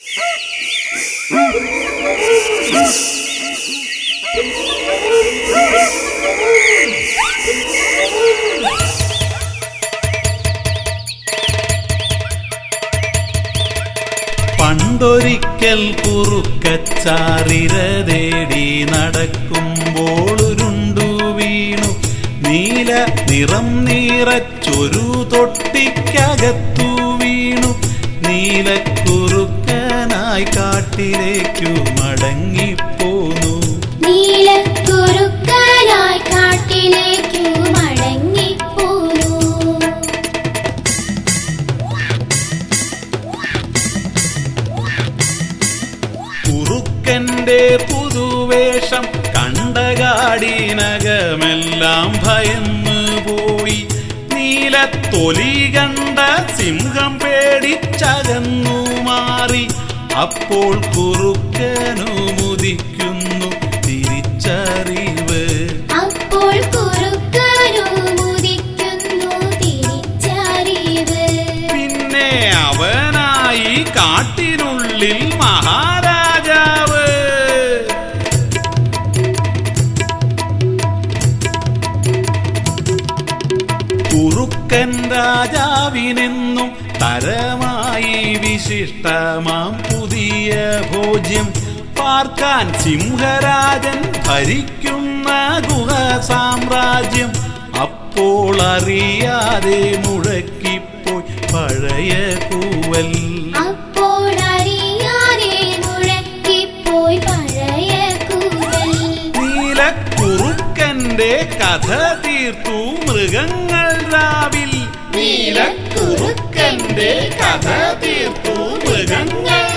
പണ്ടൊരിക്കൽ കുറുക്കച്ചാറിര തേടി നടക്കുമ്പോൾ ഉരുണ്ടു വീണു നീല നിറം നീറച്ചൊരു തൊട്ടിക്കകത്തു വീണു നീലക്കുറുക്കനായി കാട്ടിലേക്കു മടങ്ങിപ്പോന്നു നീലക്കുറുക്കനായി കാട്ടിലേക്കു മടങ്ങിപ്പോന്നു കുറുക്കന്റെ പുതുവേഷം കണ്ടകാടിനകമെല്ലാം ഭയന്ന് പോയി നീലത്തൊലി കണ്ട സിംഹം പേടിച്ചകന്നു മാറി അപ്പോൾ കുറുക്കനു മുദിക്കുന്നു തിരിച്ചറിവ് അപ്പോൾ കുറുക്കനു മുദിക്കുന്നു തിരിച്ചറിവ് പിന്നെ അവനായി കാട്ടിനുള്ളിൽ മഹാരാജാവ് കുറുക്കൻ രാജാവിനെന്നും തരമായി വിശിഷ്ടമാം പുതിയ ഭോജ്യം പാർക്കാൻ സിംഹരാജൻ ഭരിക്കുന്ന ഗുഹ സാമ്രാജ്യം അപ്പോൾ അറിയാതെ മുഴക്കിപ്പോയി പഴയ കൂവൽ അപ്പോൾ അറിയാതെ മുഴക്കിപ്പോയി പഴയ കൂവൽ നീലക്കുറുക്കന്റെ കഥ തീർത്തു മൃഗങ്ങൾ രാവിൽ നീലക്കുറുക്കന്റെ കഥ തീർത്തു മൃഗങ്ങൾ